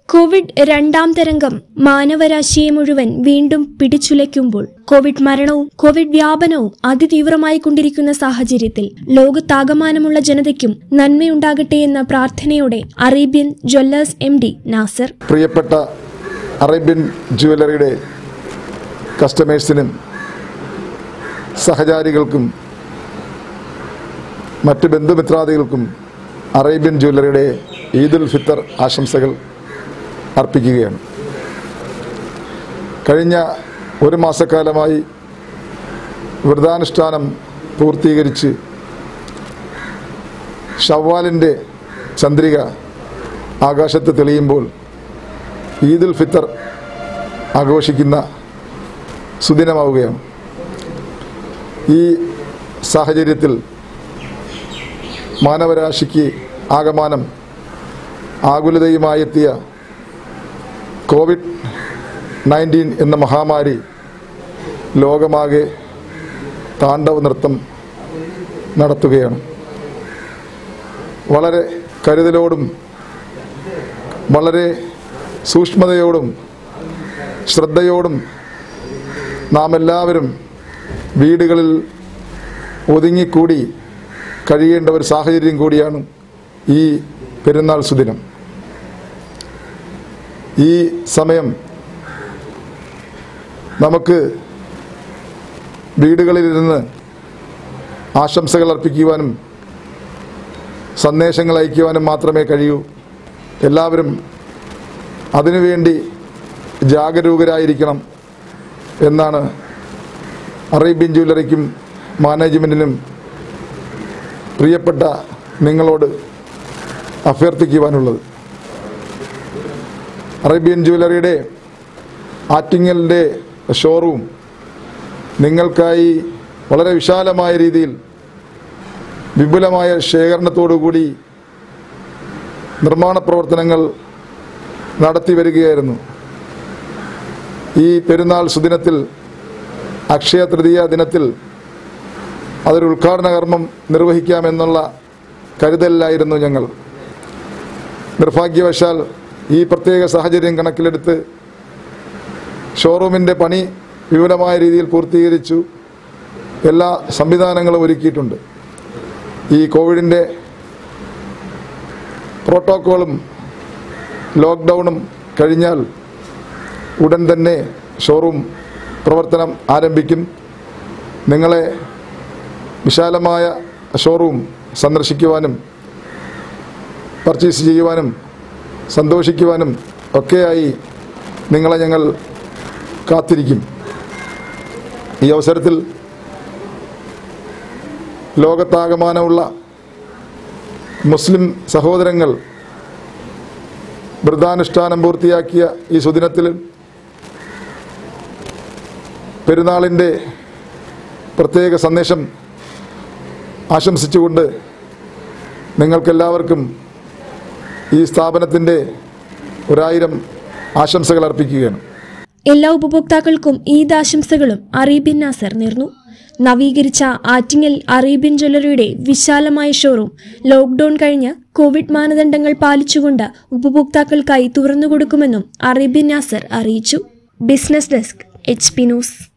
Covid രണ്ടാം തരംഗം മാനവരാശിയെ മുഴുവൻ വീണ്ടും പിടിച്ചുലയ്ക്കുമ്പോൾ കോവിഡ് മരണവും കോവിഡ് വ്യാപനവും അതിതീവ്രമായി കൊണ്ടിരിക്കുന്ന സാഹചര്യത്തിൽ ലോകത്താകമാനമുള്ള ജനതയ്ക്കും നന്മയുണ്ടാകട്ടെ എന്ന പ്രാർത്ഥനയോടെ Arabian jewellers M D Nasar പ്രിയപ്പെട്ട അറേബ്യൻ ജുവലറിയുടെ കസ്റ്റമേഴ്സിനും സഹചാരികൾക്കും മറ്റ് ബന്ധുമിത്രാദികൾക്കും അറേബ്യൻ ജുവലറിയുടെ ഈദുൽ ഫിത്തർ ആശംസകൾ അർപ്പിക്കുകയാണ് കഴിഞ്ഞ ഒരു മാസക്കാലമായി വ്രതാനുഷ്ഠാനം പൂർത്തീകരിച്ച് ഷവ്വാലിൻ്റെ ചന്ദ്രിക ആകാശത്ത് തെളിയുമ്പോൾ ഈദുൽ ഫിത്തർ ആഘോഷിക്കുന്ന സുദിനമാവുകയാണ് ഈ സാഹചര്യത്തിൽ മാനവരാശിക്ക് ആകമാനം ആകുലതയുമായെത്തിയ കോവിഡ് നയൻറ്റീൻ എന്ന മഹാമാരി ലോകമാകെ താണ്ഡവ നൃത്തം നടത്തുകയാണ് വളരെ കരുതലോടും വളരെ സൂക്ഷ്മതയോടും ശ്രദ്ധയോടും നാം എല്ലാവരും വീടുകളിൽ ഒതുങ്ങിക്കൂടി കഴിയേണ്ട ഒരു സാഹചര്യം കൂടിയാണ് ഈ പെരുന്നാൾ സുദിനം ഈ സമയം നമുക്ക് വീടുകളിലിരുന്ന് ആശംസകൾ അർപ്പിക്കുവാനും സന്ദേശങ്ങൾ അയക്കുവാനും മാത്രമേ കഴിയൂ എല്ലാവരും അതിനുവേണ്ടി ജാഗരൂകരായിരിക്കണം എന്നാണ് അറേബ്യൻ ജ്വല്ലറിക്കും മാനേജ്മെൻറ്റിനും പ്രിയപ്പെട്ട നിങ്ങളോട് അഭ്യർത്ഥിക്കുവാനുള്ളത് അറേബ്യൻ ജ്വല്ലറിയുടെ ആറ്റിങ്ങലിൻ്റെ ഷോറൂം നിങ്ങൾക്കായി വളരെ വിശാലമായ രീതിയിൽ വിപുലമായ ശേഖരണത്തോടുകൂടി നിർമ്മാണ പ്രവർത്തനങ്ങൾ നടത്തി വരികയായിരുന്നു ഈ പെരുന്നാൾ സുദിനത്തിൽ അക്ഷയ തൃതീയ ദിനത്തിൽ അതൊരു ഉദ്ഘാടന കർമ്മം നിർവഹിക്കാമെന്നുള്ള കരുതലിലായിരുന്നു ഞങ്ങൾ നിർഭാഗ്യവശാൽ ഈ പ്രത്യേക സാഹചര്യം കണക്കിലെടുത്ത് ഷോറൂമിൻ്റെ പണി വിപുലമായ രീതിയിൽ പൂർത്തീകരിച്ചു എല്ലാ സംവിധാനങ്ങളും ഒരുക്കിയിട്ടുണ്ട് ഈ കോവിഡിൻ്റെ പ്രോട്ടോക്കോളും ലോക്ക്ഡൗണും കഴിഞ്ഞാൽ ഉടൻ തന്നെ ഷോറൂം പ്രവർത്തനം ആരംഭിക്കും നിങ്ങളെ വിശാലമായ ഷോറൂം സന്ദർശിക്കുവാനും പർച്ചേസ് ചെയ്യുവാനും സന്തോഷിക്കുവാനും ഒക്കെയായി നിങ്ങളെ ഞങ്ങൾ കാത്തിരിക്കും ഈ അവസരത്തിൽ ലോകത്താകമാനമുള്ള മുസ്ലിം സഹോദരങ്ങൾ വ്രതാനുഷ്ഠാനം പൂർത്തിയാക്കിയ ഈ സുദിനത്തിൽ പെരുന്നാളിൻ്റെ പ്രത്യേക സന്ദേശം ആശംസിച്ചുകൊണ്ട് നിങ്ങൾക്കെല്ലാവർക്കും ഈ സ്ഥാപനത്തിൻ്റെ ഒരായിരം ആശംസകൾ അർപ്പിക്കുകയാണ് എല്ലാ ഉപഭോക്താക്കൾക്കും ഈദ് ആശംസകളും അറേബ്യൻ നാസർ നേർന്നു നവീകരിച്ച ആറ്റിങ്ങൽ അറേബ്യൻ ജ്വല്ലറിയുടെ വിശാലമായ ഷോറൂം ലോക്ക്ഡൌൺ കഴിഞ്ഞ് കോവിഡ് മാനദണ്ഡങ്ങൾ പാലിച്ചുകൊണ്ട് ഉപഭോക്താക്കൾക്കായി തുറന്നുകൊടുക്കുമെന്നും അറേബ്യൻ നാസർ അറിയിച്ചു business desk H P news